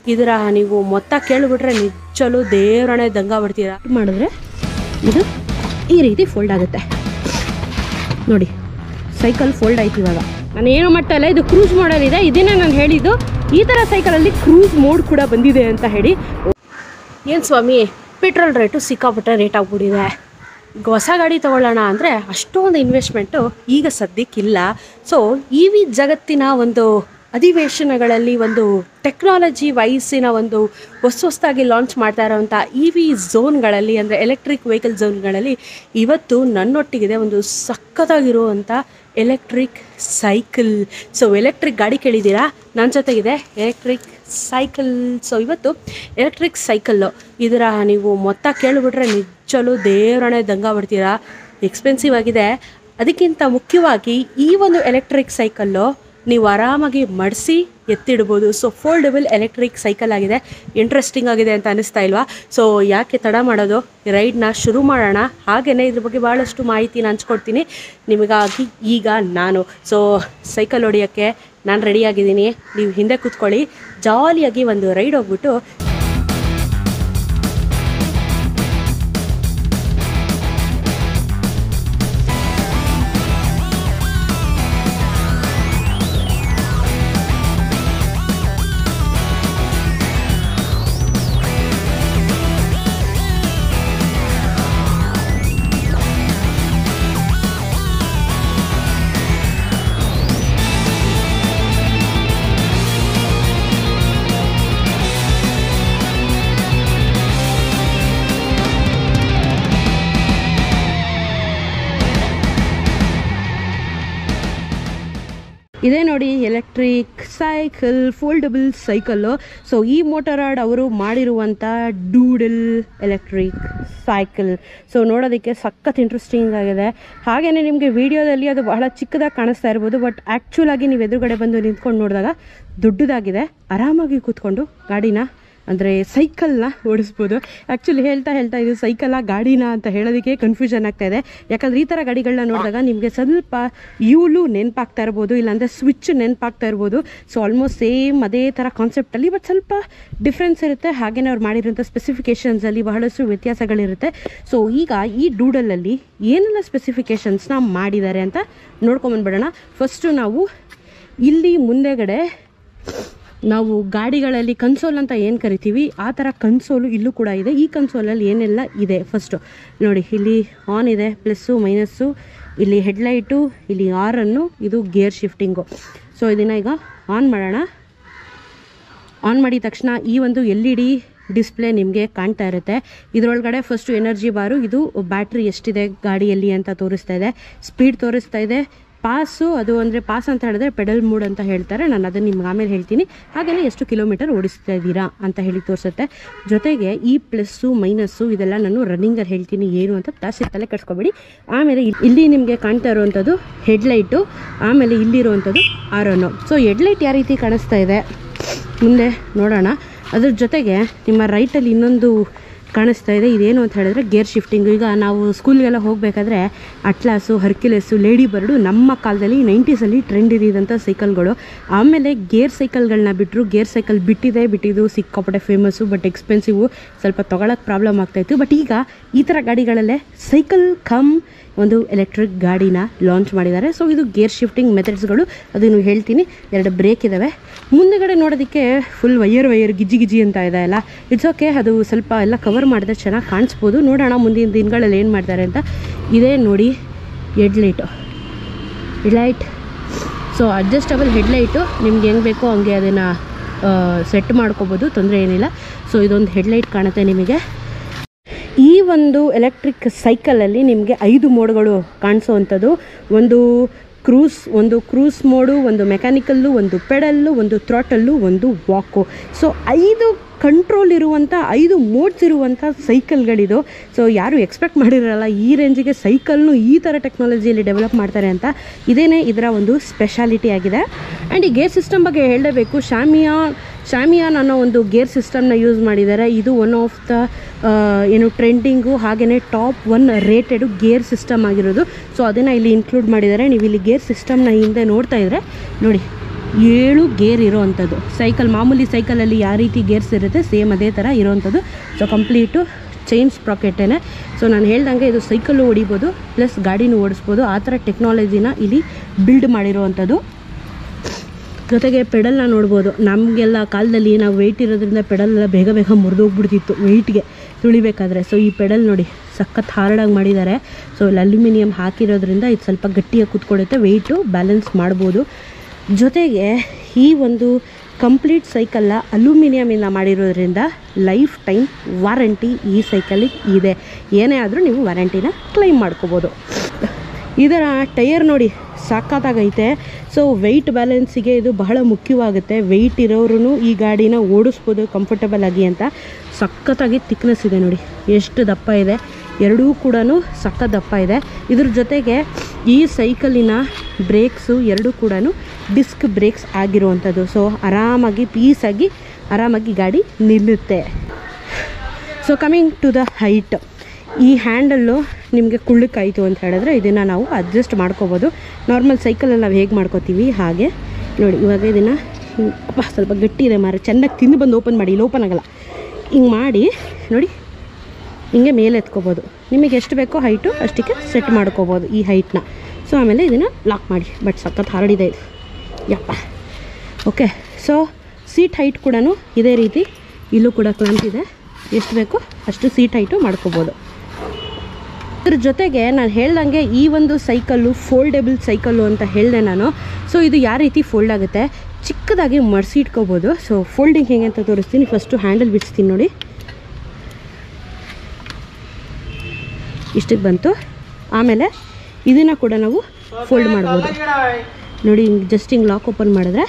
ಇದರ ನೀವು ಮೊತ್ತ ಕೇಳಿಬಿಟ್ರೆ ನಿಜಲು ದೇವರಣೆ ದಂಗ ಬಿಡ್ತೀರಾ ಮಾಡಿದ್ರೆ ಇದು ಈ ರೀತಿ ಫೋಲ್ಡ್ ಆಗುತ್ತೆ ನೋಡಿ ಸೈಕಲ್ ಫೋಲ್ಡ್ ಆಯ್ತು ಇವಾಗ ನಾನು ಏನು ಮಾಡ್ತಾ ಇಲ್ಲ ಇದು ಕ್ರೂಸ್ ಮಾಡಲ್ ಇದೆ ಇದನ್ನೇ ನಾನು ಹೇಳಿದ್ದು ಈ ಥರ ಸೈಕಲಲ್ಲಿ ಕ್ರೂಸ್ ಮೋಡ್ ಕೂಡ ಬಂದಿದೆ ಅಂತ ಹೇಳಿ ಏನು ಸ್ವಾಮಿ ಪೆಟ್ರೋಲ್ ರೇಟು ಸಿಕ್ಕಾಪಟ್ಟೆ ರೇಟ್ ಆಗ್ಬಿಟ್ಟಿದೆ ಈಗ ಹೊಸ ಗಾಡಿ ತೊಗೊಳ್ಳೋಣ ಅಂದರೆ ಅಷ್ಟೊಂದು ಇನ್ವೆಸ್ಟ್ಮೆಂಟು ಈಗ ಸದ್ಯಕ್ಕಿಲ್ಲ ಸೊ ಇ ವಿ ಜಗತ್ತಿನ ಒಂದು ಅಧಿವೇಶನಗಳಲ್ಲಿ ಒಂದು ಟೆಕ್ನಾಲಜಿ ವಯಸ್ಸಿನ ಒಂದು ಹೊಸ ಹೊಸದಾಗಿ ಲಾಂಚ್ ಮಾಡ್ತಾ ಇರೋವಂಥ ಇ ವಿ ಝೋನ್ಗಳಲ್ಲಿ ಅಂದರೆ ಎಲೆಕ್ಟ್ರಿಕ್ ವೆಹಿಕಲ್ ಝೋನ್ಗಳಲ್ಲಿ ಇವತ್ತು ನನ್ನೊಟ್ಟಿಗಿದೆ ಒಂದು ಸಖತ್ತಾಗಿರುವಂಥ ಎಲೆಕ್ಟ್ರಿಕ್ ಸೈಕಲ್ ಸೊ ಎಲೆಕ್ಟ್ರಿಕ್ ಗಾಡಿ ಕೇಳಿದ್ದೀರಾ ನನ್ನ ಜೊತೆಗಿದೆ ಎಲೆಕ್ಟ್ರಿಕ್ ಸೈಕಲ್ ಸೊ ಇವತ್ತು ಎಲೆಕ್ಟ್ರಿಕ್ ಸೈಕಲ್ಲು ಇದರ ನೀವು ಮೊತ್ತ ಕೇಳಿಬಿಟ್ರೆ ನಿಜಲು ದೇವರಣೆ ದಂಗ ಬಿಡ್ತೀರಾ ಎಕ್ಸ್ಪೆನ್ಸಿವ್ ಆಗಿದೆ ಅದಕ್ಕಿಂತ ಮುಖ್ಯವಾಗಿ ಈ ಒಂದು ಎಲೆಕ್ಟ್ರಿಕ್ ಸೈಕಲ್ಲು ನೀವು ಆರಾಮಾಗಿ ಮಡಿಸಿ ಎತ್ತಿಡ್ಬೋದು ಸೊ ಫೋಲ್ಡಬಲ್ ಎಲೆಕ್ಟ್ರಿಕ್ ಸೈಕಲ್ ಆಗಿದೆ ಇಂಟ್ರೆಸ್ಟಿಂಗ್ ಆಗಿದೆ ಅಂತ ಅನಿಸ್ತಾ ಇಲ್ವಾ ಸೊ ಯಾಕೆ ತಡ ಮಾಡೋದು ರೈಡ್ನ ಶುರು ಮಾಡೋಣ ಹಾಗೆಯೇ ಇದ್ರ ಬಗ್ಗೆ ಭಾಳಷ್ಟು ಮಾಹಿತಿನ ಹಂಚ್ಕೊಡ್ತೀನಿ ನಿಮಗಾಗಿ ಈಗ ನಾನು ಸೊ ಸೈಕಲ್ ಹೊಡಿಯೋಕ್ಕೆ ನಾನು ರೆಡಿಯಾಗಿದ್ದೀನಿ ನೀವು ಹಿಂದೆ ಕೂತ್ಕೊಳ್ಳಿ ಜಾಲಿಯಾಗಿ ಒಂದು ರೈಡ್ ಹೋಗ್ಬಿಟ್ಟು ಇದೇ ನೋಡಿ electric cycle foldable cycle so ಈ ಮೋಟರಾಡ್ ಅವರು ಮಾಡಿರುವಂಥ ಡೂಡಲ್ ಎಲೆಕ್ಟ್ರಿಕ್ ಸೈಕಲ್ ಸೊ ನೋಡೋದಕ್ಕೆ ಸಖತ್ ಇಂಟ್ರೆಸ್ಟಿಂಗ್ ಆಗಿದೆ ಹಾಗೆಯೇ ನಿಮಗೆ ವಿಡಿಯೋದಲ್ಲಿ ಅದು ಬಹಳ ಚಿಕ್ಕದಾಗಿ ಕಾಣಿಸ್ತಾ ಇರ್ಬೋದು ಬಟ್ ಆ್ಯಕ್ಚುಲ್ ಆಗಿ ನೀವು ಎದುರುಗಡೆ ಬಂದು ನಿಂತ್ಕೊಂಡು ನೋಡಿದಾಗ ದೊಡ್ಡದಾಗಿದೆ ಆರಾಮಾಗಿ ಕೂತ್ಕೊಂಡು ಗಾಡಿನ ಅಂದರೆ ಸೈಕಲ್ನ ಓಡಿಸ್ಬೋದು ಆ್ಯಕ್ಚುಲಿ ಹೇಳ್ತಾ ಹೇಳ್ತಾ ಇದು ಸೈಕಲ್ಲ ಗಾಡಿನ ಅಂತ ಹೇಳೋದಕ್ಕೆ ಕನ್ಫ್ಯೂಷನ್ ಆಗ್ತಾ ಇದೆ ಯಾಕಂದ್ರೆ ಈ ಥರ ಗಾಡಿಗಳನ್ನ ನೋಡಿದಾಗ ನಿಮಗೆ ಸ್ವಲ್ಪ ಯೂಲು ನೆನಪಾಗ್ತಾ ಇರ್ಬೋದು ಇಲ್ಲಾಂದರೆ ಸ್ವಿಚ್ ನೆನಪಾಗ್ತಾ ಇರ್ಬೋದು ಸೊ ಆಲ್ಮೋಸ್ಟ್ ಸೇಮ್ ಅದೇ ಥರ ಕಾನ್ಸೆಪ್ಟಲ್ಲಿ ಬಟ್ ಸ್ವಲ್ಪ ಡಿಫ್ರೆನ್ಸ್ ಇರುತ್ತೆ ಹಾಗೆಯೇ ಅವ್ರು ಮಾಡಿರೋಂಥ ಸ್ಪೆಸಿಫಿಕೇಷನ್ಸಲ್ಲಿ ಬಹಳಷ್ಟು ವ್ಯತ್ಯಾಸಗಳಿರುತ್ತೆ ಸೊ ಈಗ ಈ ಡೂಡಲಲ್ಲಿ ಏನೆಲ್ಲ ಸ್ಪೆಸಿಫಿಕೇಷನ್ಸ್ನ ಮಾಡಿದ್ದಾರೆ ಅಂತ ನೋಡ್ಕೊಂಬಂದ್ಬಿಡೋಣ ಫಸ್ಟು ನಾವು ಇಲ್ಲಿ ಮುಂದೆಗಡೆ ನಾವು ಗಾಡಿಗಳಲ್ಲಿ ಕನ್ಸೋಲ್ ಅಂತ ಏನು ಕರಿತೀವಿ ಆ ಥರ ಕನ್ಸೋಲು ಇಲ್ಲೂ ಕೂಡ ಇದೆ ಈ ಕನ್ಸೋಲಲ್ಲಿ ಏನೆಲ್ಲ ಇದೆ ಫಸ್ಟು ನೋಡಿ ಇಲ್ಲಿ ಆನ್ ಇದೆ ಪ್ಲಸ್ಸು ಮೈನಸ್ಸು ಇಲ್ಲಿ ಹೆಡ್ಲೈಟು ಇಲ್ಲಿ ಆರನ್ನು ಇದು ಗೇರ್ ಶಿಫ್ಟಿಂಗು ಸೊ ಇದನ್ನು ಈಗ ಆನ್ ಮಾಡೋಣ ಆನ್ ಮಾಡಿದ ತಕ್ಷಣ ಈ ಒಂದು ಎಲ್ ಇ ಡಿ ಡಿಸ್ಪ್ಲೇ ನಿಮಗೆ ಕಾಣ್ತಾ ಇರುತ್ತೆ ಇದರೊಳಗಡೆ ಫಸ್ಟು ಎನರ್ಜಿ ಬಾರು ಇದು ಬ್ಯಾಟ್ರಿ ಎಷ್ಟಿದೆ ಗಾಡಿಯಲ್ಲಿ ಅಂತ ತೋರಿಸ್ತಾ ಇದೆ ಸ್ಪೀಡ್ ತೋರಿಸ್ತಾ ಇದೆ ಪಾಸು ಅದು ಅಂದರೆ ಪಾಸ್ ಅಂತ ಹೇಳಿದ್ರೆ ಪೆಡಲ್ ಮೂಡ್ ಅಂತ ಹೇಳ್ತಾರೆ ನಾನು ಅದನ್ನು ನಿಮ್ಗೆ ಆಮೇಲೆ ಹೇಳ್ತೀನಿ ಹಾಗೆಯೇ ಎಷ್ಟು ಕಿಲೋಮೀಟರ್ ಓಡಿಸ್ತಾ ಇದ್ದೀರಾ ಅಂತ ಹೇಳಿ ತೋರಿಸುತ್ತೆ ಜೊತೆಗೆ ಈ ಪ್ಲಸ್ಸು ಮೈನಸ್ಸು ಇದೆಲ್ಲ ನಾನು ರನ್ನಿಂಗಲ್ಲಿ ಹೇಳ್ತೀನಿ ಏನು ಅಂತ ಜಾಸ್ತಿ ತಲೆ ಕೆಡ್ಸ್ಕೊಬೇಡಿ ಆಮೇಲೆ ಇಲ್- ಇಲ್ಲಿ ನಿಮಗೆ ಕಾಣ್ತಾ ಇರುವಂಥದ್ದು ಹೆಡ್ಲೈಟು ಆಮೇಲೆ ಇಲ್ಲಿರುವಂಥದ್ದು ಆರೋನು ಸೊ ಹೆಡ್ಲೈಟ್ ಯಾವ ರೀತಿ ಕಾಣಿಸ್ತಾ ಇದೆ ಮುಂದೆ ನೋಡೋಣ ಅದ್ರ ಜೊತೆಗೆ ನಿಮ್ಮ ರೈಟಲ್ಲಿ ಇನ್ನೊಂದು ಕಾಣಿಸ್ತಾ ಇದೆ ಇದೇನು ಅಂತ ಹೇಳಿದ್ರೆ ಗೇರ್ ಶಿಫ್ಟಿಂಗ್ ಈಗ ನಾವು ಸ್ಕೂಲ್ಗೆಲ್ಲ ಹೋಗಬೇಕಾದ್ರೆ ಅಟ್ಲಾಸು ಹರ್ಕ್ಯುಲೆಸ್ಸು ಲೇಡಿ ಬರ್ಡು ನಮ್ಮ ಕಾಲದಲ್ಲಿ ನೈಂಟೀಸಲ್ಲಿ ಟ್ರೆಂಡ್ ಇದ್ದಿದ್ದಂಥ ಸೈಕಲ್ಗಳು ಆಮೇಲೆ ಗೇರ್ ಸೈಕಲ್ಗಳನ್ನ ಬಿಟ್ಟರು ಗೇರ್ ಸೈಕಲ್ ಬಿಟ್ಟಿದೆ ಬಿಟ್ಟಿದ್ದು ಸಿಕ್ಕಾಪಟ್ಟೆ ಫೇಮಸ್ಸು ಬಟ್ ಎಕ್ಸ್ಪೆನ್ಸಿವು ಸ್ವಲ್ಪ ತೊಗೊಳಕ್ಕೆ ಪ್ರಾಬ್ಲಮ್ ಆಗ್ತಾಯಿತ್ತು ಬಟ್ ಈಗ ಈ ಥರ ಗಾಡಿಗಳಲ್ಲೇ ಸೈಕಲ್ ಕಮ್ ಒಂದು ಎಲೆಕ್ಟ್ರಿಕ್ ಗಾಡಿನ ಲಾಂಚ್ ಮಾಡಿದ್ದಾರೆ ಸೊ ಇದು ಗೇರ್ ಶಿಫ್ಟಿಂಗ್ ಮೆಥಡ್ಸ್ಗಳು ಅದನ್ನು ಹೇಳ್ತೀನಿ ಎರಡು ಬ್ರೇಕ್ ಇದ್ದಾವೆ ಮುಂದೆಗಡೆ ನೋಡೋದಕ್ಕೆ ಫುಲ್ ವೈಯರ್ ವೈಯರ್ ಗಿಜ್ಜಿ ಗಿಜ್ಜಿ ಅಂತ ಇದೆ ಅಲ್ಲ ಇಟ್ಸ್ ಓಕೆ ಅದು ಸ್ವಲ್ಪ ಎಲ್ಲ ಕವರ್ ಮಾಡಿದ್ರೆ ಚೆನ್ನಾಗಿ ಕಾಣಿಸ್ಬೋದು ನೋಡೋಣ ಮುಂದಿನ ದಿನಗಳಲ್ಲಿ ಏನು ಮಾಡ್ತಾರೆ ಅಂತ ಇದೇ ನೋಡಿ headlight headlight so adjustable headlight ನಿಮ್ಗೆ ಹೆಂಗೆ ಬೇಕೋ ಹಂಗೆ ಅದನ್ನು ಸೆಟ್ ಮಾಡ್ಕೋಬೋದು ತೊಂದರೆ ಏನಿಲ್ಲ ಸೊ ಇದೊಂದು ಹೆಡ್ಲೈಟ್ ಕಾಣುತ್ತೆ ನಿಮಗೆ ಈ ಒಂದು ಎಲೆಕ್ಟ್ರಿಕ್ ಸೈಕಲಲ್ಲಿ ನಿಮಗೆ ಐದು ಮೋಡ್ಗಳು ಕಾಣಿಸೋವಂಥದ್ದು ಒಂದು ಕ್ರೂಸ್ ಒಂದು ಕ್ರೂಸ್ ಮೋಡು ಒಂದು ಮೆಕ್ಯಾನಿಕಲ್ಲು ಒಂದು ಪೆಡಲ್ಲು ಒಂದು ಥ್ರಾಟಲ್ಲು ಒಂದು ವಾಕು ಸೊ ಐದು ಕಂಟ್ರೋಲ್ ಇರುವಂಥ ಐದು ಮೋಡ್ಸ್ ಇರುವಂಥ ಸೈಕಲ್ಗಳಿದು ಸೊ ಯಾರು ಎಕ್ಸ್ಪೆಕ್ಟ್ ಮಾಡಿರಲ್ಲ ಈ ರೇಂಜಿಗೆ ಸೈಕಲ್ನು ಈ ಥರ ಟೆಕ್ನಾಲಜಿಯಲ್ಲಿ ಡೆವಲಪ್ ಮಾಡ್ತಾರೆ ಅಂತ ಇದೇನೇ ಇದರ ಒಂದು ಸ್ಪೆಷಾಲಿಟಿ ಆಗಿದೆ ಆ್ಯಂಡ್ ಈ ಗೇರ್ ಸಿಸ್ಟಮ್ ಬಗ್ಗೆ ಹೇಳಲೇಬೇಕು ಶಾಮಿಯಾ ಶಾಮಿಯಾನ್ ಅನ್ನೋ ಒಂದು ಗೇರ್ ಸಿಸ್ಟಮ್ನ ಯೂಸ್ ಮಾಡಿದ್ದಾರೆ ಇದು ಒನ್ ಆಫ್ ದ ಏನು ಟ್ರೆಂಡಿಂಗು ಹಾಗೆಯೇ top one rated gear system ಆಗಿರೋದು ಸೊ ಅದನ್ನು ಇಲ್ಲಿ ಇನ್ಕ್ಲೂಡ್ ಮಾಡಿದ್ದಾರೆ ನೀವು ಇಲ್ಲಿ ಗೇರ್ ಸಿಸ್ಟಮ್ನ ಹಿಂದೆ ನೋಡ್ತಾ ಇದ್ರೆ ನೋಡಿ ಏಳು ಗೇರ್ ಇರೋವಂಥದ್ದು ಸೈಕಲ್ ಮಾಮೂಲಿ ಸೈಕಲಲ್ಲಿ ಯಾವ ರೀತಿ ಗೇರ್ಸ್ ಇರುತ್ತೆ ಸೇಮ್ ಅದೇ ಥರ ಇರೋವಂಥದ್ದು ಸೊ ಕಂಪ್ಲೀಟು ಚೈನ್ ಸ್ಪ್ರಾಕೆಟೇನೆ ಸೊ ನಾನು ಹೇಳ್ದಂಗೆ ಇದು ಸೈಕಲ್ಲು ಹೊಡಿಬೋದು ಪ್ಲಸ್ ಗಾಡಿನೂ ಓಡಿಸ್ಬೋದು ಆ ಥರ ಟೆಕ್ನಾಲಜಿನ ಇಲ್ಲಿ ಬಿಲ್ಡ್ ಮಾಡಿರೋವಂಥದ್ದು ಜೊತೆಗೆ ಪೆಡಲ್ನ ನೋಡ್ಬೋದು ನಮಗೆಲ್ಲ ಕಾಲದಲ್ಲಿ ನಾವು ವೆಯ್ಟ್ ಇರೋದ್ರಿಂದ ಪೆಡಲೆಲ್ಲ ಬೇಗ ಬೇಗ ಮುರಿದೋಗ್ಬಿಡ್ತಿತ್ತು ವೆಯ್ಟ್ಗೆ ತುಳಿಬೇಕಾದ್ರೆ ಸೊ ಈ ಪೆಡಲ್ ನೋಡಿ ಸಖತ್ ಹಾರ್ಡಾಗಿ ಮಾಡಿದ್ದಾರೆ ಸೊ ಇಲ್ಲಿ ಅಲ್ಯೂಮಿನಿಯಂ ಹಾಕಿರೋದ್ರಿಂದ ಇದು ಸ್ವಲ್ಪ ಗಟ್ಟಿಯಾಗಿ ಕೂತ್ಕೊಳ್ಳುತ್ತೆ ವೆಯ್ಟು ಬ್ಯಾಲೆನ್ಸ್ ಮಾಡ್ಬೋದು ಜೊತೆಗೆ ಈ ಒಂದು ಕಂಪ್ಲೀಟ್ ಸೈಕಲ್ನ ಅಲ್ಯೂಮಿನಿಯಮಿಂದ ಮಾಡಿರೋದ್ರಿಂದ ಲೈಫ್ ಟೈಮ್ ವಾರಂಟಿ ಈ ಸೈಕಲಿಗೆ ಇದೆ ಏನೇ ಆದರೂ ನೀವು ವಾರಂಟಿನ ಕ್ಲೈಮ್ ಮಾಡ್ಕೋಬೋದು ಇದರ ಟೈರ್ ನೋಡಿ ಸಾಕಾಗೈತೆ ಸೊ ವೆಯ್ಟ್ ಬ್ಯಾಲೆನ್ಸಿಗೆ ಇದು ಬಹಳ ಮುಖ್ಯವಾಗುತ್ತೆ ವೆಯ್ಟ್ ಇರೋರು ಈ ಗಾಡಿನ ಓಡಿಸ್ಬೋದು ಕಂಫರ್ಟಬಲ್ ಆಗಿ ಅಂತ ಸಖತ್ತಾಗಿ ತಿಕ್ನೆಸ್ ಇದೆ ನೋಡಿ ಎಷ್ಟು ದಪ್ಪ ಇದೆ ಎರಡೂ ಕೂಡ ಸಖತ್ ದಪ್ಪ ಇದೆ ಇದ್ರ ಜೊತೆಗೆ ಈ ಸೈಕಲಿನ ಬ್ರೇಕ್ಸು ಎರಡೂ ಕೂಡ ಡಿಸ್ಕ್ ಬ್ರೇಕ್ಸ್ ಆಗಿರುವಂಥದ್ದು ಸೊ ಆರಾಮಾಗಿ ಪೀಸಾಗಿ ಆರಾಮಾಗಿ ಗಾಡಿ ನಿಲ್ಲುತ್ತೆ so coming to the height ಈ ಹ್ಯಾಂಡಲ್ಲು ನಿಮಗೆ ಕುಳ್ಳಕ್ಕಾಯಿತು ಅಂತ ಹೇಳಿದ್ರೆ ಇದನ್ನು ನಾವು ಅಡ್ಜಸ್ಟ್ ಮಾಡ್ಕೋಬೋದು ನಾರ್ಮಲ್ ಸೈಕಲಲ್ಲಿ ನಾವು ಹೇಗೆ ಮಾಡ್ಕೋತೀವಿ ಹಾಗೆ ನೋಡಿ ಇವಾಗ ಇದನ್ನು ಅಪ್ಪ ಸ್ವಲ್ಪ ಗಟ್ಟಿ ಇದೆ ಮಾರ ಚೆನ್ನಾಗಿ ತಿಂದು ಬಂದು ಓಪನ್ ಮಾಡಿ ಇಲ್ಲಿ ಓಪನ್ ಆಗಲ್ಲ ಹಿಂಗೆ ಮಾಡಿ ನೋಡಿ ಹಿಂಗೆ ಮೇಲೆ ಎತ್ಕೋಬೋದು ನಿಮಗೆ ಎಷ್ಟು ಬೇಕೋ ಹೈಟು ಅಷ್ಟಕ್ಕೆ ಸೆಟ್ ಮಾಡ್ಕೋಬೋದು ಈ ಹೈಟ್ನ ಸೊ ಆಮೇಲೆ ಇದನ್ನು ಲಾಕ್ ಮಾಡಿ ಬಟ್ ಸಖತ್ ಹರಡಿದೆ ಇದು ಯಪ್ಪ ಓಕೆ ಸೊ ಸೀಟ್ ಹೈಟ್ ಕೂಡ ಇದೇ ರೀತಿ ಇಲ್ಲೂ ಕೂಡ ಕ್ಲಾಂಪ್ ಇದೆ ಎಷ್ಟು ಬೇಕೋ ಅಷ್ಟು ಸೀಟ್ ಹೈಟು ಮಾಡ್ಕೋಬೋದು ಇದ್ರ ಜೊತೆಗೆ ನಾನು ಹೇಳ್ದಂಗೆ ಈ ಒಂದು ಸೈಕಲ್ಲು ಫೋಲ್ಡೆಬಲ್ ಸೈಕಲ್ಲು ಅಂತ ಹೇಳಿದೆ ನಾನು ಸೊ ಇದು ಯಾವ ರೀತಿ ಫೋಲ್ಡ್ ಆಗುತ್ತೆ ಚಿಕ್ಕದಾಗಿ ಮಡಿಸಿ ಇಟ್ಕೋಬೋದು ಸೊ ಫೋಲ್ಡಿಂಗ್ ಹೇಗೆ ಅಂತ ತೋರಿಸ್ತೀನಿ ಫಸ್ಟು ಹ್ಯಾಂಡಲ್ ಬಿಡಿಸ್ತೀನಿ ನೋಡಿ ಇಷ್ಟಕ್ಕೆ ಬಂತು ಆಮೇಲೆ ಇದನ್ನು ಕೂಡ ನಾವು ಫೋಲ್ಡ್ ಮಾಡ್ಬೋದು ನೋಡಿ ಹಿಂಗೆ ಜಸ್ಟ್ ಹಿಂಗೆ ಲಾಕ್ ಓಪನ್ ಮಾಡಿದ್ರೆ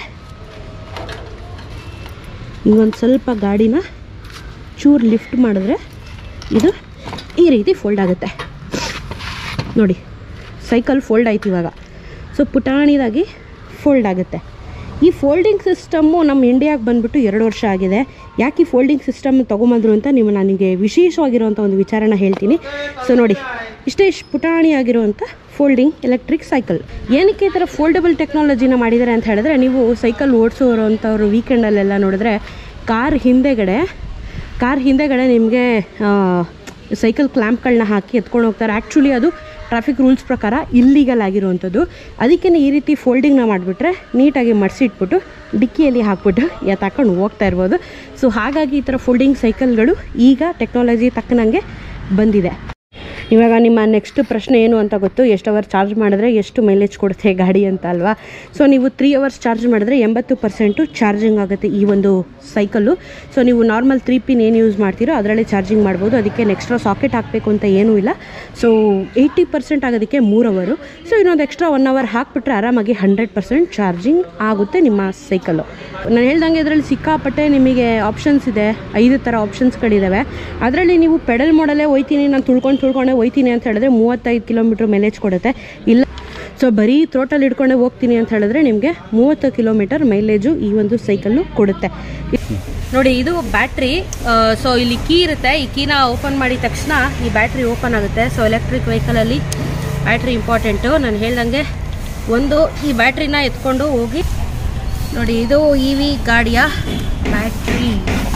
ಹಿಂಗೊಂದು ಸ್ವಲ್ಪ ಗಾಡಿನ ಚೂರು ಲಿಫ್ಟ್ ಮಾಡಿದ್ರೆ ಇದು ಈ ರೀತಿ ಫೋಲ್ಡ್ ಆಗುತ್ತೆ ನೋಡಿ ಸೈಕಲ್ ಫೋಲ್ಡ್ ಆಯ್ತು ಇವಾಗ ಸೊ ಪುಟಾಣಿದಾಗಿ ಫೋಲ್ಡ್ ಆಗುತ್ತೆ ಈ ಫೋಲ್ಡಿಂಗ್ ಸಿಸ್ಟಮ್ಮು ನಮ್ಮ ಇಂಡಿಯಾಗೆ ಬಂದ್ಬಿಟ್ಟು ಎರಡು ವರ್ಷ ಆಗಿದೆ ಯಾಕೆ ಈ ಫೋಲ್ಡಿಂಗ್ ಸಿಸ್ಟಮ್ ತೊಗೊಂಬಂದ್ರು ಅಂತ ನೀವು ನನಗೆ ವಿಶೇಷವಾಗಿರುವಂಥ ಒಂದು ವಿಚಾರನ ಹೇಳ್ತೀನಿ ಸೊ ನೋಡಿ ಇಷ್ಟೇ ಇಷ್ಟು ಪುಟಾಣಿಯಾಗಿರುವಂಥ ಫೋಲ್ಡಿಂಗ್ ಎಲೆಕ್ಟ್ರಿಕ್ ಸೈಕಲ್ ಏನಕ್ಕೆ ಈ ಥರ ಫೋಲ್ಡಬಲ್ ಟೆಕ್ನಾಲಜಿನ ಮಾಡಿದ್ದಾರೆ ಅಂತ ಹೇಳಿದ್ರೆ ನೀವು ಸೈಕಲ್ ಓಡಿಸೋರಂಥವ್ರು ವೀಕೆಂಡಲ್ಲೆಲ್ಲ ನೋಡಿದ್ರೆ ಕಾರ್ ಹಿಂದೆಗಡೆ ಕಾರ್ ಹಿಂದೆಗಡೆ ನಿಮಗೆ ಸೈಕಲ್ ಕ್ಲ್ಯಾಂಪ್ಗಳನ್ನ ಹಾಕಿ ಎತ್ಕೊಂಡು ಹೋಗ್ತಾರೆ ಆ್ಯಕ್ಚುಲಿ ಅದು ಟ್ರಾಫಿಕ್ ರೂಲ್ಸ್ ಪ್ರಕಾರ ಇಲ್ಲೀಗಲ್ ಆಗಿರುವಂಥದ್ದು ಅದಕ್ಕೆ ಈ ರೀತಿ ಫೋಲ್ಡಿಂಗ್ನ ಮಾಡಿಬಿಟ್ರೆ ನೀಟಾಗಿ ಮಡಿಸಿಟ್ಬಿಟ್ಟು ಡಿಕ್ಕಿಯಲ್ಲಿ ಹಾಕ್ಬಿಟ್ಟು ಎತ್ತಾಕೊಂಡು ಹೋಗ್ತಾ ಇರ್ಬೋದು ಸೊ ಹಾಗಾಗಿ ಈ ಥರ ಫೋಲ್ಡಿಂಗ್ ಸೈಕಲ್ಗಳು ಈಗ ಟೆಕ್ನಾಲಜಿ ತಕ್ಕನಂಗೆ ಬಂದಿದೆ ಇವಾಗ ನಿಮ್ಮ ನೆಕ್ಸ್ಟ್ ಪ್ರಶ್ನೆ ಏನು ಅಂತ ಗೊತ್ತು ಎಷ್ಟು ಅವರ್ ಚಾರ್ಜ್ ಮಾಡಿದ್ರೆ ಎಷ್ಟು ಮೈಲೇಜ್ ಕೊಡುತ್ತೆ ಗಾಡಿ ಅಂತ ಅಲ್ವಾ ಸೊ ನೀವು ತ್ರೀ ಅವರ್ಸ್ ಚಾರ್ಜ್ ಮಾಡಿದ್ರೆ ಎಂಬತ್ತು ಪರ್ಸೆಂಟು ಚಾರ್ಜಿಂಗ್ ಆಗುತ್ತೆ ಈ ಒಂದು ಸೈಕಲ್ಲು ಸೊ ನೀವು ನಾರ್ಮಲ್ ತ್ರೀ ಪಿನ್ ಏನು ಯೂಸ್ ಮಾಡ್ತೀರೋ ಅದರಲ್ಲೇ ಚಾರ್ಜಿಂಗ್ ಮಾಡ್ಬೋದು ಅದಕ್ಕೆ ಎಕ್ಸ್ಟ್ರಾ ಸಾಕೆಟ್ ಹಾಕಬೇಕು ಅಂತ ಏನೂ ಇಲ್ಲ ಸೊ ಏಯ್ಟಿ ಪರ್ಸೆಂಟ್ ಆಗೋದಕ್ಕೆ ಮೂರು ಅವರು ಸೊ ಇನ್ನೊಂದು ಎಕ್ಸ್ಟ್ರಾ ಒನ್ ಅವರ್ ಹಾಕ್ಬಿಟ್ರೆ ಆರಾಮಾಗಿ ಹಂಡ್ರೆಡ್ ಪರ್ಸೆಂಟ್ ಚಾರ್ಜಿಂಗ್ ಆಗುತ್ತೆ ನಿಮ್ಮ ಸೈಕಲ್ಲು ನಾನು ಹೇಳ್ದಂಗೆ ಇದರಲ್ಲಿ ಸಿಕ್ಕಾಪಟ್ಟೆ ನಿಮಗೆ ಆಪ್ಷನ್ಸ್ ಇದೆ ಐದು ಥರ ಆಪ್ಷನ್ಸ್ಗಳಿದ್ದಾವೆ ಅದರಲ್ಲಿ ನೀವು ಪೆಡಲ್ ಮಾಡಲೇ ಹೋಯ್ತೀನಿ ನಾನು ತುಳ್ಕೊಂಡು ತುಳ್ಕೊಂಡೆ ಹೋಯ್ತೀನಿ ಅಂತ ಹೇಳಿದ್ರೆ ಮೂವತ್ತೈದು ಕಿಲೋಮೀಟ್ರ್ ಮೈಲೇಜ್ ಕೊಡುತ್ತೆ ಇಲ್ಲ ಸೊ ಬರೀ ಥ್ರೋಟಲ್ಲಿ ಹಿಡ್ಕೊಂಡೆ ಹೋಗ್ತೀನಿ ಅಂತ ಹೇಳಿದ್ರೆ ನಿಮಗೆ ಮೂವತ್ತು ಕಿಲೋಮೀಟರ್ ಮೈಲೇಜು ಈ ಒಂದು ಸೈಕಲ್ಲು ಕೊಡುತ್ತೆ ನೋಡಿ ಇದು ಬ್ಯಾಟ್ರಿ ಸೊ ಇಲ್ಲಿ ಕೀ ಇರುತ್ತೆ ಈ ಕೀನ ಓಪನ್ ಮಾಡಿದ ತಕ್ಷಣ ಈ ಬ್ಯಾಟ್ರಿ ಓಪನ್ ಆಗುತ್ತೆ ಸೊ ಎಲೆಕ್ಟ್ರಿಕ್ ವೆಹಿಕಲಲ್ಲಿ ಬ್ಯಾಟ್ರಿ ಇಂಪಾರ್ಟೆಂಟು ನಾನು ಹೇಳ್ದಂಗೆ ಒಂದು ಈ ಬ್ಯಾಟ್ರಿನ ಎತ್ಕೊಂಡು ಹೋಗಿ ನೋಡಿ ಇದು ಇ ವಿ ಗಾಡಿಯ ಬ್ಯಾಟ್ರಿ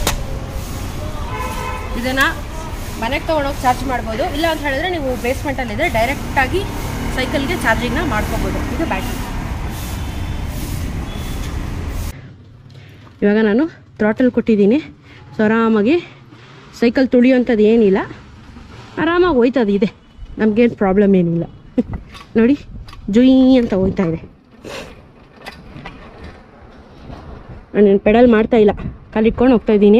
ಇದನ್ನು ಮನೆಗೆ ತೊಗೊಂಡೋಗಿ ಚಾರ್ಜ್ ಮಾಡ್ಬೋದು ಇಲ್ಲ ಅಂತ ಹೇಳಿದ್ರೆ ನೀವು ಬೇಸ್ಮೆಂಟಲ್ಲಿದ್ದರೆ ಡೈರೆಕ್ಟಾಗಿ ಸೈಕಲ್ಗೆ ಚಾರ್ಜಿಂಗ್ನ ಮಾಡ್ಕೋಬೋದು ಇದು ಬ್ಯಾಟ್ರಿ ಇವಾಗ ನಾನು ಥ್ರಾಟಲ್ ಕೊಟ್ಟಿದ್ದೀನಿ ಸೊ ಆರಾಮಾಗಿ ಸೈಕಲ್ ತುಳಿಯೋಂಥದ್ದು ಏನಿಲ್ಲ ಆರಾಮಾಗಿ ಹೋಯ್ತದೆ ಇದೆ ನಮಗೇನು ಪ್ರಾಬ್ಲಮ್ ಏನಿಲ್ಲ ನೋಡಿ ಜುಯ್ ಅಂತ ಹೋಯ್ತಾ ಇದೆ ನಾನು ಪೆಡಲ್ ಮಾಡ್ತಾ ಇಲ್ಲ ಕಾಲಿಟ್ಕೊಂಡು ಹೋಗ್ತಾ ಇದ್ದೀನಿ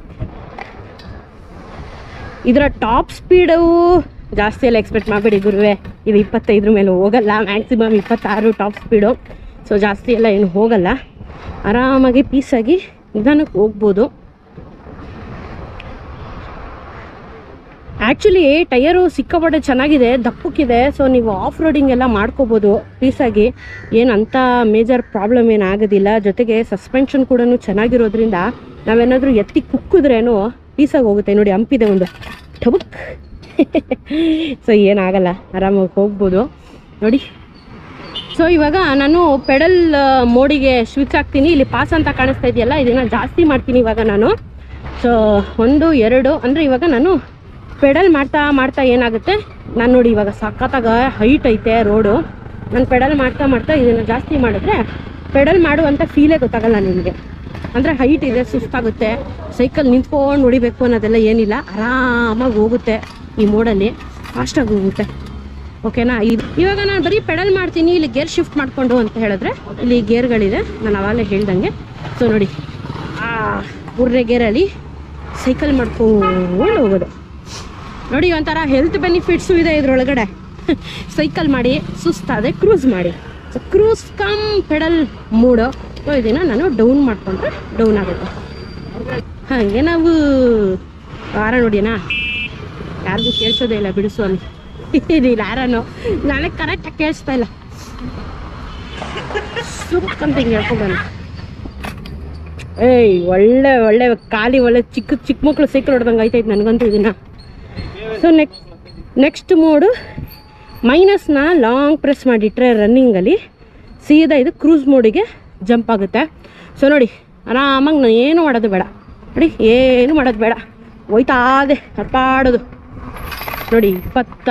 ಇದರ ಟಾಪ್ ಸ್ಪೀಡು ಜಾಸ್ತಿ ಎಲ್ಲ ಎಕ್ಸ್ಪೆಕ್ಟ್ ಮಾಡಬೇಡಿ ಗುರುವೆ ಇದು ಇಪ್ಪತ್ತೈದ್ರ ಮೇಲೆ ಹೋಗಲ್ಲ ಮ್ಯಾಕ್ಸಿಮಮ್ ಇಪ್ಪತ್ತಾರು ಟಾಪ್ ಸ್ಪೀಡು ಸೊ ಜಾಸ್ತಿ ಎಲ್ಲ ಏನು ಹೋಗಲ್ಲ ಆರಾಮಾಗಿ ಪೀಸಾಗಿ ನಿಧಾನಕ್ಕೆ ಹೋಗ್ಬೋದು ಆ್ಯಕ್ಚುಲಿ ಟಯರು ಸಿಕ್ಕಾಪಟ್ಟೆ ಚೆನ್ನಾಗಿದೆ ದಪ್ಪಕ್ಕಿದೆ ಸೊ ನೀವು ಆಫ್ ರೋಡಿಂಗ್ ಎಲ್ಲ ಮಾಡ್ಕೋಬೋದು ಪೀಸಾಗಿ ಏನು ಅಂಥ ಮೇಜರ್ ಪ್ರಾಬ್ಲಮ್ ಏನು ಆಗೋದಿಲ್ಲ ಜೊತೆಗೆ ಸಸ್ಪೆನ್ಷನ್ ಕೂಡ ಚೆನ್ನಾಗಿರೋದ್ರಿಂದ ನಾವೇನಾದರೂ ಎತ್ತಿ ಕುಕ್ಕಿದ್ರೇನು ಪೀಸಾಗಿ ಹೋಗುತ್ತೆ ನೋಡಿ ಹಂಪಿದೆ ಒಂದು ಟಬಕ್ ಸೊ ಏನಾಗಲ್ಲ ಆರಾಮಾಗಿ ಹೋಗ್ಬೋದು ನೋಡಿ ಸೊ ಇವಾಗ ನಾನು ಪೆಡಲ್ ಮೋಡಿಗೆ ಸ್ವಿಚ್ ಹಾಕ್ತೀನಿ ಇಲ್ಲಿ ಪಾಸ್ ಅಂತ ಕಾಣಿಸ್ತಾ ಇದೆಯಲ್ಲ ಇದನ್ನು ಜಾಸ್ತಿ ಮಾಡ್ತೀನಿ ಇವಾಗ ನಾನು ಸೊ ಒಂದು ಎರಡು ಅಂದರೆ ಇವಾಗ ನಾನು ಪೆಡಲ್ ಮಾಡ್ತಾ ಮಾಡ್ತಾ ಏನಾಗುತ್ತೆ ನಾನು ನೋಡಿ ಇವಾಗ ಸಖತ್ತಾಗ ಹೈಟ್ ಐತೆ ರೋಡು ನಾನು ಪೆಡಲ್ ಮಾಡ್ತಾ ಮಾಡ್ತಾ ಇದನ್ನು ಜಾಸ್ತಿ ಮಾಡಿದ್ರೆ ಪೆಡಲ್ ಮಾಡುವಂಥ ಫೀಲೇ ಗೊತ್ತಾಗಲ್ಲ ನಿಮಗೆ ಅಂದರೆ ಹೈಟ್ ಇದೆ ಸುಸ್ತಾಗುತ್ತೆ ಸೈಕಲ್ ನಿಂತ್ಕೊಂಡು ಹೊಡಿಬೇಕು ಅನ್ನೋದೆಲ್ಲ ಏನಿಲ್ಲ ಆರಾಮಾಗಿ ಹೋಗುತ್ತೆ ಈ ಮೋಡಲ್ಲಿ ಫಾಸ್ಟಾಗಿ ಹೋಗುತ್ತೆ ಓಕೆನಾ ಇದು ಇವಾಗ ನಾನು ಬರೀ ಪೆಡಲ್ ಮಾಡ್ತೀನಿ ಇಲ್ಲಿ ಗೇರ್ ಶಿಫ್ಟ್ ಮಾಡಿಕೊಂಡು ಅಂತ ಹೇಳಿದ್ರೆ ಇಲ್ಲಿ ಗೇರ್ಗಳಿದೆ ನಾನು ಅವಾಗಲೇ ಹೇಳ್ದಂಗೆ ಸೊ ನೋಡಿ ಆ ಮೂರನೇ ಗೇರಲ್ಲಿ ಸೈಕಲ್ ಮಾಡ್ಕೊಂಡು ಹೋಗೋದು ನೋಡಿ ಒಂಥರ ಹೆಲ್ತ್ ಬೆನಿಫಿಟ್ಸು ಇದೆ ಇದ್ರೊಳಗಡೆ ಸೈಕಲ್ ಮಾಡಿ ಸುಸ್ತಾದೆ ಕ್ರೂಸ್ ಮಾಡಿ so cruise cum pedal mode so ಇದನ್ನು ನಾನು ಡೌನ್ ಮಾಡಿಕೊಂಡ್ರೆ ಡೌನ್ ಆಗುತ್ತೆ ಹಾಗೆ ನಾವು ವಾರ ನೋಡಿನಾ ಯಾರಿಗೂ ಕೇಳಿಸೋದೇ ಇಲ್ಲ ಬಿಡಿಸು ಅಲ್ಲಿ ಇದು ಯಾರನು ನನಗೆ ಕರೆಕ್ಟಾಗಿ ಕೇಳಿಸ್ತಾ ಇಲ್ಲ ಸುಮ್ಮಂತ ಹಿಂಗೆ ಹೇಳ್ಕೊಂಡ್ಬಂದು ಏಯ್ ಒಳ್ಳೆ ಒಳ್ಳೆ ಖಾಲಿ ಒಳ್ಳೆ ಚಿಕ್ಕ ಚಿಕ್ಕ ಮಕ್ಕಳು ಸೈಕಲ್ ಹೊಡ್ದಂಗೆ ಆಯ್ತೈತೆ ನನಗಂತೂ ಇದನ್ನ ಸೊ ನೆಕ್ಸ್ಟ್ ನೆಕ್ಸ್ಟ್ ಮೋಡು ಮೈನಸ್ನ ಲಾಂಗ್ ಪ್ರೆಸ್ ಮಾಡಿಟ್ರೆ ರನ್ನಿಂಗಲ್ಲಿ ಸೀದಾ ಇದು ಕ್ರೂಸ್ ಮೋಡಿಗೆ ಜಂಪ್ ಆಗುತ್ತೆ ಸೊ ನೋಡಿ ಆರಾಮಾಗಿ ನಾನು ಏನು ಮಾಡೋದು ಬೇಡ ನೋಡಿ ಏನು ಮಾಡೋದು ಬೇಡ ಹೋಯ್ತಾದೆ ಅಟ್ಟಾಡೋದು ನೋಡಿ ಇಪ್ಪತ್ತ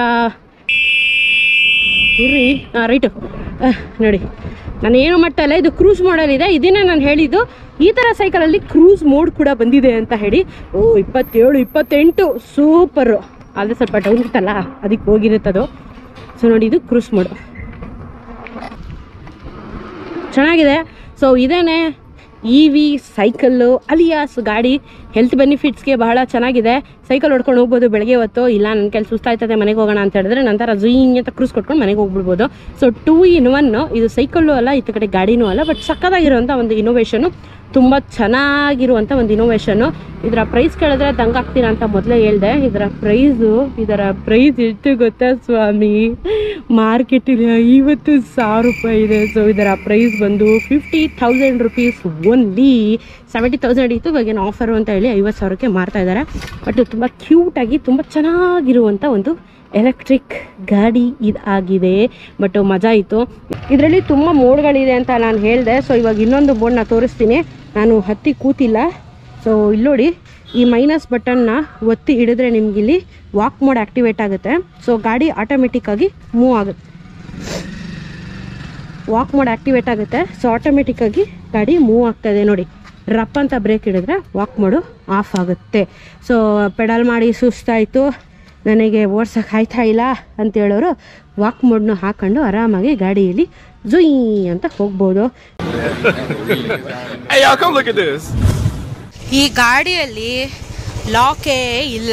ಇರ್ರಿ ಹಾಂ ರೈಟು ನೋಡಿ ನಾನು ಏನು ಮಾಡ್ತಾ ಇಲ್ಲ ಇದು ಕ್ರೂಸ್ ಮಾಡಲಿದೆ ಇದನ್ನೇ ನಾನು ಹೇಳಿದ್ದು ಈ ಥರ ಸೈಕಲಲ್ಲಿ ಕ್ರೂಸ್ ಮೋಡ್ ಕೂಡ ಬಂದಿದೆ ಅಂತ ಹೇಳಿ ಓ ಇಪ್ಪತ್ತೇಳು ಇಪ್ಪತ್ತೆಂಟು ಸೂಪರು ಆದರೆ ಸ್ವಲ್ಪ ಡೌನ್ ಇತ್ತಲ್ಲ ಅದಕ್ಕೆ ಹೋಗಿರುತ್ತದು ಸೊ ನೋಡಿ ಇದು ಕ್ರೂಸ್ ಮೋಡ್ ಚೆನ್ನಾಗಿದೆ ಸೊ ಇದೇನೆ ಇ ವಿ ಸೈಕಲ್ಲು ಅಲಿಯಾಸ್ ಗಾಡಿ ಹೆಲ್ತ್ ಬೆನಿಫಿಟ್ಸ್ಗೆ ಬಹಳ ಚೆನ್ನಾಗಿದೆ ಸೈಕಲ್ ಹೊಡ್ಕೊಂಡು ಹೋಗ್ಬೋದು ಬೆಳಗ್ಗೆ ಹೊತ್ತು ಇಲ್ಲ ನನ್ನ ಕೆಲಸ ಸುಸ್ತಾಯ್ತದೆ ಮನೆಗೆ ಹೋಗೋಣ ಅಂತ ಹೇಳಿದ್ರೆ ನಂತರ ಝೀಂಗ್ ಅಂತ ಕ್ರೂಸ್ ಕೊಟ್ಕೊಂಡು ಮನೆಗೆ ಹೋಗ್ಬಿಡ್ಬೋದು ಸೊ ಟೂ ಇನ್ ಒನ್ ಇದು ಸೈಕಲ್ಲು ಅಲ್ಲ ಈ ಕಡೆ ಗಾಡಿನೂ ಅಲ್ಲ ಬಟ್ ಸಕ್ಕತ್ತಾಗಿರುವಂಥ ಒಂದು ಇನೋವೇಷನು ತುಂಬ ಚೆನ್ನಾಗಿರುವಂಥ ಒಂದು ಇನೋವೇಷನ್ನು ಇದರ ಪ್ರೈಸ್ ಕೇಳಿದ್ರೆ ದಂಗಾಗ್ತೀರಾ ಅಂತ ಮೊದಲೇ ಹೇಳ್ದೆ ಇದರ ಪ್ರೈಸು ಇದರ ಪ್ರೈಸ್ ಎಷ್ಟು ಗೊತ್ತಾ ಸ್ವಾಮಿ ಮಾರ್ಕೆಟಲ್ಲಿ ಐವತ್ತು ಸಾವಿರ ರೂಪಾಯಿ ಇದೆ ಸೊ ಇದರ ಪ್ರೈಸ್ ಬಂದು fifty thousand rupees only seventy thousand ಇತ್ತು ಇವಾಗೇನು ಆಫರು ಅಂತ ಹೇಳಿ ಐವತ್ತು ಸಾವಿರಕ್ಕೆ ಮಾರ್ತಾ ಇದ್ದಾರೆ ಬಟ್ ತುಂಬ ಕ್ಯೂಟಾಗಿ ತುಂಬ ಚೆನ್ನಾಗಿರುವಂಥ ಒಂದು ಎಲೆಕ್ಟ್ರಿಕ್ ಗಾಡಿ ಇದಾಗಿದೆ ಬಟ್ ಮಜಾ ಇತ್ತು ಇದರಲ್ಲಿ ತುಂಬ ಮೋಡ್ಗಳಿದೆ ಅಂತ ನಾನು ಹೇಳಿದೆ ಸೊ ಇವಾಗ ಇನ್ನೊಂದು ಬೋರ್ಡ್ನ ತೋರಿಸ್ತೀನಿ ನಾನು ಹತ್ತಿ ಕೂತಿಲ್ಲ ಸೊ ಇಲ್ಲಿ ನೋಡಿ ಈ ಮೈನಸ್ ಬಟನ್ನ ಒತ್ತಿ ಹಿಡಿದ್ರೆ ನಿಮ್ಗಿಲ್ಲಿ ವಾಕ್ ಮೋಡ್ ಆ್ಯಕ್ಟಿವೇಟ್ ಆಗುತ್ತೆ ಸೊ ಗಾಡಿ ಆಟೋಮೆಟಿಕ್ಕಾಗಿ ಮೂವ್ ಆಗುತ್ತೆ ವಾಕ್ ಮೋಡ್ ಆ್ಯಕ್ಟಿವೇಟ್ ಆಗುತ್ತೆ ಸೊ ಆಟೋಮೆಟಿಕ್ಕಾಗಿ ಗಾಡಿ ಮೂವ್ ಆಗ್ತಾಯಿದೆ ನೋಡಿ ರಪ್ ಅಂತ ಬ್ರೇಕ್ ಹಿಡಿದ್ರೆ ವಾಕ್ ಮೋಡು ಆಫ್ ಆಗುತ್ತೆ ಸೊ ಪೆಡಲ್ ಮಾಡಿ ಸುಸ್ತಾಯಿತು ನನಗೆ ಓಡ್ಸೋಕೆ ಆಯ್ತಾ ಇಲ್ಲ ಅಂತ ಹೇಳೋರು ವಾಕ್ ಮೋಡ್ನು ಹಾಕೊಂಡು ಆರಾಮಾಗಿ ಗಾಡಿಯಲ್ಲಿ ಜುಯ್ ಅಂತ ಹೋಗ್ಬೋದು Hey, y'all, come look at this. ಈ ಗಾಡಿಯಲ್ಲಿ ಲಾಕೇ ಇಲ್ಲ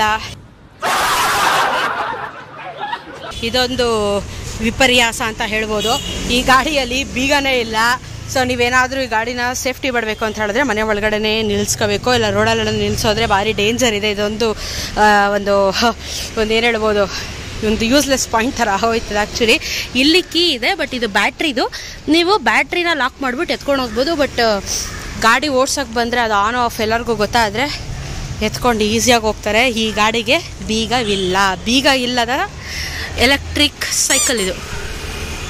ಇದೊಂದು ವಿಪರ್ಯಾಸ ಅಂತ ಹೇಳ್ಬೋದು ಈ ಗಾಡಿಯಲ್ಲಿ ಬೀಗನೇ ಇಲ್ಲ ಸೊ ನೀವೇನಾದರೂ ಈ ಗಾಡಿನ ಸೇಫ್ಟಿ ಬಿಡಬೇಕು ಅಂತ ಹೇಳಿದ್ರೆ ಮನೆ ಒಳಗಡೆನೇ ನಿಲ್ಲಿಸ್ಕೋಬೇಕು ಇಲ್ಲ ರೋಡಲ್ಲೆಲ್ಲ ನಿಲ್ಲಿಸೋದ್ರೆ ಭಾರಿ ಡೇಂಜರ್ ಇದೆ ಇದೊಂದು ಆ, ಒಂದು ಒಂದು ಏನು ಹೇಳ್ಬೋದು ಒಂದು ಯೂಸ್ಲೆಸ್ ಪಾಯಿಂಟ್ ಥರ ಹೋಯ್ತದೆ ಆ್ಯಕ್ಚುಲಿ ಇಲ್ಲಿ ಕೀ ಇದೆ ಬಟ್ ಇದು ಬ್ಯಾಟ್ರಿದು ನೀವು ಬ್ಯಾಟ್ರಿನ ಲಾಕ್ ಮಾಡಿಬಿಟ್ಟು ಎತ್ಕೊಂಡು ಹೋಗ್ಬೋದು ಬಟ್ ಗಾಡಿ ಓಡ್ಸೋಕೆ ಬಂದರೆ ಅದು ಆನ್ ಆಫ್ ಎಲ್ಲರಿಗೂ ಗೊತ್ತಾದರೆ ಎತ್ಕೊಂಡು ಈಸಿಯಾಗಿ ಹೋಗ್ತಾರೆ ಈ ಗಾಡಿಗೆ ಬೀಗ ಇಲ್ಲ ಬೀಗ ಇಲ್ಲದ ಎಲೆಕ್ಟ್ರಿಕ್ ಸೈಕಲ್ ಇದು